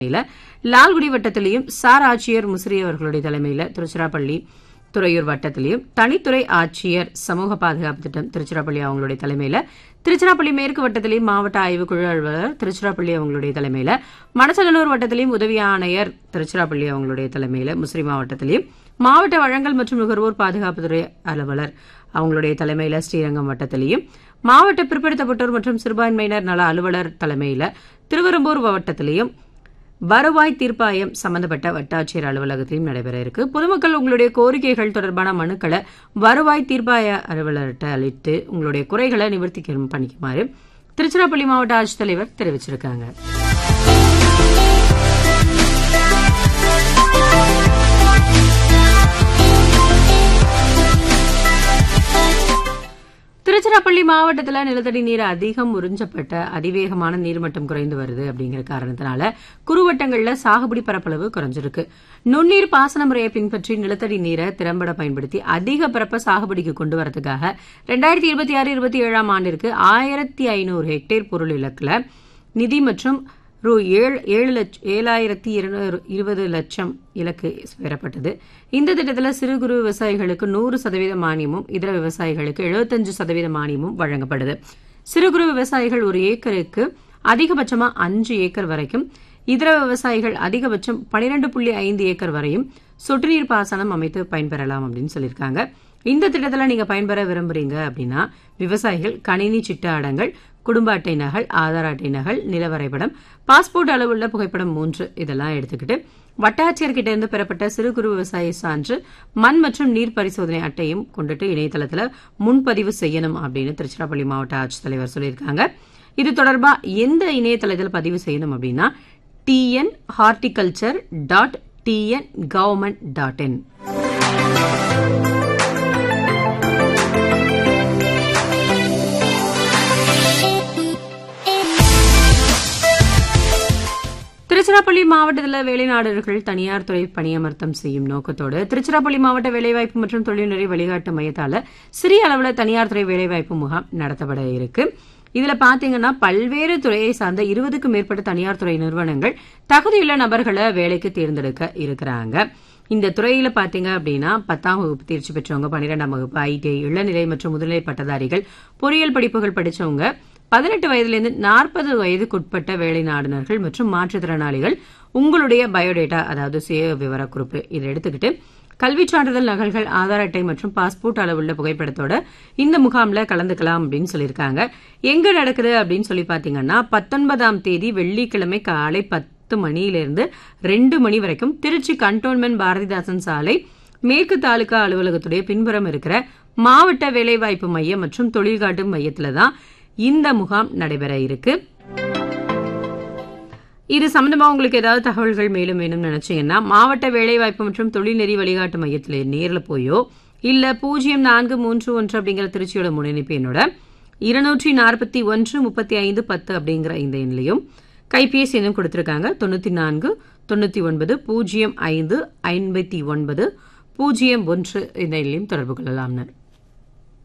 தலைமையில லால்குடி வட்டத்திலையும் சார் ஆட்சியர் முசிறி அவர்களுடைய தலைமையில திருச்சிராப்பள்ளி துறையூர் வட்டத்திலையும் தனித்துறை ஆட்சியர் சமூக பாதுகாப்பு திட்டம் திருச்சிராப்பள்ளி அவங்களுடைய தலைமையில திருச்சிராப்பள்ளி மேற்கு வட்டத்திலையும் மாவட்ட ஆய்வுக்குழு அலுவலர் திருச்சிராப்பள்ளி அவங்களுடைய தலைமையில மணச்சநல்லூர் வட்டத்திலையும் உதவி ஆணையர் திருச்சிராப்பள்ளி அவங்களுடைய தலைமையில முசிறி மாவட்டத்திலையும் மாவட்ட வழங்கல் மற்றும் நுகர்வோர் பாதுகாப்புத்துறை அலுவலர் அவங்களுடைய தலைமையில ஸ்ரீரங்கம் வட்டத்திலையும் மாவட்ட பிற்படுத்தப்பட்டோர் மற்றும் சிறுபான்மையினர் நல அலுவலர் தலைமையில திருவெரும்பூர் மாவட்டத்திலையும் வருவாய் தீர்ப்பாயம் சம்பந்தப்பட்ட வட்டாட்சியர் அலுவலகத்திலும் நடைபெற இருக்கு பொதுமக்கள் உங்களுடைய கோரிக்கைகள் தொடர்பான மனுக்களை வருவாய் தீர்ப்பாய அலுவலர்கிட்ட அளித்து உங்களுடைய குறைகளை நிவர்த்தி பண்ணிக்குமாறு திருச்சிராப்பள்ளி மாவட்ட ஆட்சித்தலைவர் தெரிவிச்சிருக்காங்க திருச்சிராப்பள்ளி மாவட்டத்தில் நிலத்தடி நீர் அதிகம் உறிஞ்சப்பட்ட அதிவேகமான நீர்மட்டம் குறைந்து வருது அப்படிங்கிற காரணத்தினால குறுவட்டங்கள்ல சாகுபடி பரப்பளவு குறைஞ்சிருக்கு நுண்ணீர் பாசன முறையை பின்பற்றி நிலத்தடி நீரை திறம்பட பயன்படுத்தி அதிக பரப்ப சாகுபடிக்கு கொண்டு வரதுக்காக ரெண்டாயிரத்தி இருபத்தி ஆறு இருபத்தி ஏழாம் ஆண்டிற்கு ஆயிரத்தி ஐநூறு ஹெக்டேர் பொருள் இலக்குல நிதி மற்றும் ரூ ஏழு ஏழு லட்சம் ஏழாயிரத்தி இருநூறு இருபது லட்சம் இலக்கு பெறப்பட்டது இந்த திட்டத்தில் சிறு குறு விவசாயிகளுக்கு நூறு சதவீத மானியமும் இதர விவசாயிகளுக்கு எழுபத்தஞ்சு சதவீத மானியமும் வழங்கப்படுது சிறு குறு விவசாயிகள் ஒரு ஏக்கருக்கு அதிகபட்சமா அஞ்சு ஏக்கர் வரைக்கும் இதர விவசாயிகள் அதிகபட்சம் பனிரெண்டு புள்ளி ஐந்து ஏக்கர் வரையும் சொட்டு நீர் பாசனம் அமைத்து பயன்பெறலாம் அப்படின்னு சொல்லியிருக்காங்க இந்த திட்டத்தில் நீங்க பயன்பெற விரும்புறீங்க அப்படின்னா விவசாயிகள் கணினி சிட்ட அடங்கள் குடும்ப அட்டை நகல் ஆதார் அட்டை நகல் நில வரைபடம் பாஸ்போர்ட் அளவுள்ள புகைப்படம் மூன்று இதெல்லாம் எடுத்துக்கிட்டு வட்டாட்சியர்கிட்ட இருந்து பெறப்பட்ட சிறு குறு விவசாய சான்று மண் மற்றும் நீர் பரிசோதனை அட்டையும் கொண்டுட்டு இணையதளத்தில் முன்பதிவு செய்யணும் அப்படின்னு திருச்சிராப்பள்ளி மாவட்ட ஆட்சித்தலைவர் சொல்லியிருக்காங்க இது தொடர்பா எந்த இணையதளத்தில் பதிவு செய்யணும் அப்படின்னா T N horticulture dot T N government dot in Tiruchirappalli மாவட்டத்தில் வேலைநாடர்கள் தனியார் துறை பணியமர்த்தம் செய்யும் நோக்கத்தோடு திருச்சிராப்பள்ளி மாவட்ட வேலைவாய்ப்பு மற்றும் தொழில்நெறி வழிகாட்டு மையத்தால சிறிய அளவில் தனியார் துறை வேலைவாய்ப்பு முகாம் நடத்தப்பட இருக்கு இதுல பாத்தீங்கன்னா பல்வேறு துறையை சார்ந்த இருபதுக்கும் மேற்பட்ட தனியார் துறை நிறுவனங்கள் தகுதியுள்ள நபர்களை வேலைக்கு தேர்ந்தெடுக்க இருக்கிறாங்க இந்த துறையில பாத்தீங்க அப்படின்னா பத்தாம் வகுப்பு தேர்ச்சி பெற்றவங்க பன்னிரெண்டாம் வகுப்பு ஐடிஐ இளநிலை மற்றும் முதுநிலை பட்டதாரிகள் பொறியியல் படிப்புகள் படிச்சவங்க பதினெட்டு வயதிலிருந்து நாற்பது வயதுக்குட்பட்ட வேலை நாடுனர்கள் மற்றும் மாற்றுத்திறனாளிகள் உங்களுடைய பயோடேட்டா அதாவது சுய விவர குறிப்பு இதை எடுத்துக்கிட்டு கல்வி சான்றிதழ் நகல்கள் ஆதார் அட்டை மற்றும் பாஸ்போர்ட் அளவுள்ள புகைப்படத்தோட இந்த முகாம்ல கலந்துக்கலாம் அப்படின்னு சொல்லியிருக்காங்க எங்க நடக்குது அப்படின்னு சொல்லி பாத்தீங்கன்னா பத்தொன்பதாம் தேதி வெள்ளிக்கிழமை காலை பத்து மணியிலிருந்து ரெண்டு மணி வரைக்கும் திருச்சி கண்டோன்மெண்ட் பாரதிதாசன் சாலை மேற்கு தாலுகா அலுவலகத்துடைய பின்புறம் இருக்கிற மாவட்ட வேலைவாய்ப்பு மையம் மற்றும் தொழில் காட்டும் மையத்துல தான் இந்த முகாம் நடைபெற இருக்கு இது சம்பந்தமா உங்களுக்கு ஏதாவது தகவல்கள் மேலும் வேணும்னு நினைச்சீங்கன்னா மாவட்ட வேலைவாய்ப்பு மற்றும் தொழில்நெறி வழிகாட்டு மையத்தில் நேரில் போயோ இல்ல பூஜ்ஜியம் நான்கு மூன்று ஒன்று அப்படிங்கிற திருச்சியோட முன்னணிப்பு என்னோட இருநூற்றி நாற்பத்தி ஒன்று முப்பத்தி ஐந்து பத்து அப்படிங்கிற இந்த எண்ணிலையும் கைபேசி எண்ணும் கொடுத்திருக்காங்க தொண்ணூத்தி நான்கு தொண்ணூத்தி ஒன்பது பூஜ்ஜியம் ஐந்து ஐம்பத்தி ஒன்பது பூஜ்ஜியம் ஒன்று இந்த எண்ணிலையும் தொடர்பு கொள்ளலாம்னு